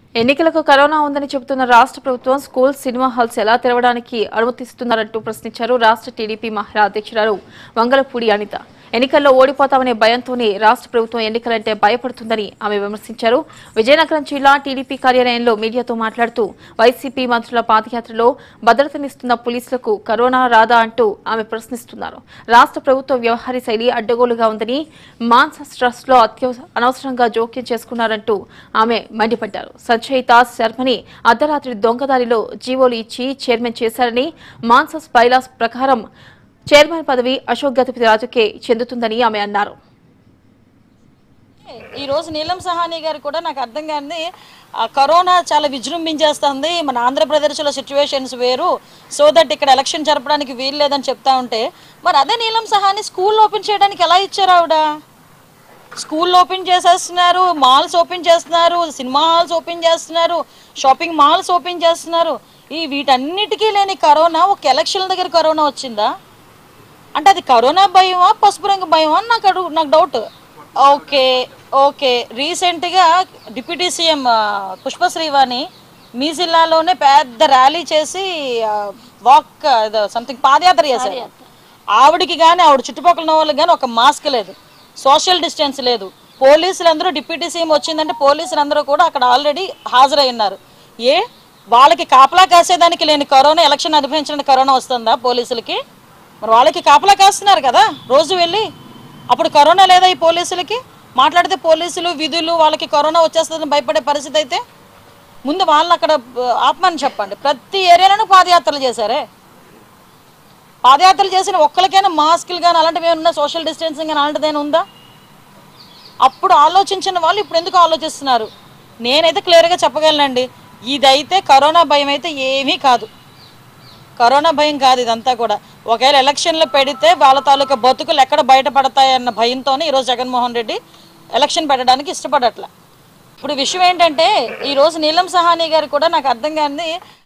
ఎన్నికలకు కరోనా ఉందని చెబుతున్న రాష్ట్ర ప్రభుత్వం స్కూల్ సినిమా హాల్స్ ఎలా తెరవడానికి అనుమతిస్తున్నారంటూ ప్రశ్నించారు రాష్ట్ర టీడీపీ మహిళా అధ్యక్షురాలు వంగలపూడి అనిత ఎన్నికల్లో ఓడిపోతామనే భయంతోనే రాష్ట్ర ప్రభుత్వం ఎన్నికలంటే భయపడుతుందని ఆమె విమర్శించారు విజయనగరం జిల్లా టీడీపీ కార్యాలయంలో మీడియాతో మాట్లాడుతూ వైసీపీ మంత్రుల పాదయాత్రలో భద్రతనిస్తున్న పోలీసులకు కరోనా రాదా అంటూ ఆమె ప్రశ్నిస్తున్నారు రాష్ట్ర ప్రభుత్వ వ్యవహార శైలి అడ్డగోలుగా ఉందని మాన్సస్ ట్రస్ట్ లో అత్యవ అనవసరంగా జోక్యం చేసుకున్నారంటూ ఆమె మండిపడ్డారు సంజయ్ దాస్ శర్మని అర్ధరాత్రి దొంగదారిలో జీవోలు ఇచ్చి చైర్మన్ చేశారని మాన్సస్ బైలాస్ ప్రకారం చైర్మన్ పదవి అశోక్ గజపతి రాజుకే చెందుతుందని ఆమె అన్నారు ఈ రోజు నీలం సహాని గారు కూడా నాకు అర్థం కాని ఆ కరోనా చాలా విజృంభించేస్తుంది మన ఆంధ్రప్రదేశ్లో సిచ్యువేషన్స్ వేరు సో దట్ ఇక్కడ ఎలక్షన్ జరపడానికి వీలు లేదని చెప్తా ఉంటే మరి అదే నీలం సహాని స్కూల్ ఓపెన్ చేయడానికి ఎలా ఇచ్చారు ఆవిడ స్కూల్ ఓపెన్ చేసేస్తున్నారు మాల్స్ ఓపెన్ చేస్తున్నారు సినిమా హాల్స్ ఓపెన్ చేస్తున్నారు షాపింగ్ మాల్స్ ఓపెన్ చేస్తున్నారు ఈ వీటన్నిటికీ లేని కరోనా ఒక ఎలక్షన్ దగ్గర కరోనా వచ్చిందా అంటే అది కరోనా భయమా పసుపు రంగు భయమా అని నాకు అడుగు నాకు డౌట్ ఓకే ఓకే రీసెంట్గా డిప్యూటీ సీఎం ఆ, పుష్పశ్రీవాణి మీ జిల్లాలోనే పెద్ద ర్యాలీ చేసి వాక్ సంథింగ్ పాదయాత్ర చేశారు ఆవిడికి కానీ ఆవిడ చుట్టుపక్కల ఉన్న వాళ్ళకి కానీ ఒక మాస్క్ లేదు సోషల్ డిస్టెన్స్ లేదు పోలీసులు అందరూ డిప్యూటీ సీఎం వచ్చిందంటే పోలీసులు అందరూ కూడా అక్కడ ఆల్రెడీ హాజరై ఉన్నారు ఏ వాళ్ళకి కాపలా కాసేదానికి లేని కరోనా ఎలక్షన్ అనుభవించడానికి కరోనా వస్తుందా పోలీసులకి మరి వాళ్ళకి కాపలా కాస్తున్నారు కదా రోజు వెళ్ళి అప్పుడు కరోనా లేదా ఈ పోలీసులకి మాట్లాడితే పోలీసులు విధులు వాళ్ళకి కరోనా వచ్చేస్తుందని భయపడే పరిస్థితి అయితే ముందు వాళ్ళని అక్కడ ఆ, ఆపమని చెప్పండి ప్రతి ఏరియాలోనూ పాదయాత్రలు చేశారే పాదయాత్రలు చేసిన ఒక్కరికైనా మాస్కులు కానీ అలాంటివి ఏమన్నా సోషల్ డిస్టెన్సింగ్ కానీ అలాంటిది ఏమైనా ఉందా అప్పుడు ఆలోచించిన వాళ్ళు ఇప్పుడు ఎందుకు ఆలోచిస్తున్నారు నేనైతే క్లియర్గా చెప్పగలనండి ఇదైతే కరోనా భయం అయితే ఏమీ కాదు కరోనా భయం కాదు ఇదంతా కూడా ఒకవేళ ఎలక్షన్లు పెడితే వాళ్ళ తాలూకా బతుకులు ఎక్కడ బయటపడతాయన్న భయంతోనే ఈరోజు జగన్మోహన్ రెడ్డి ఎలక్షన్ పెట్టడానికి ఇష్టపడట్ల ఇప్పుడు విషయం ఏంటంటే ఈరోజు నీలం సహాని గారు కూడా నాకు అర్థం కాని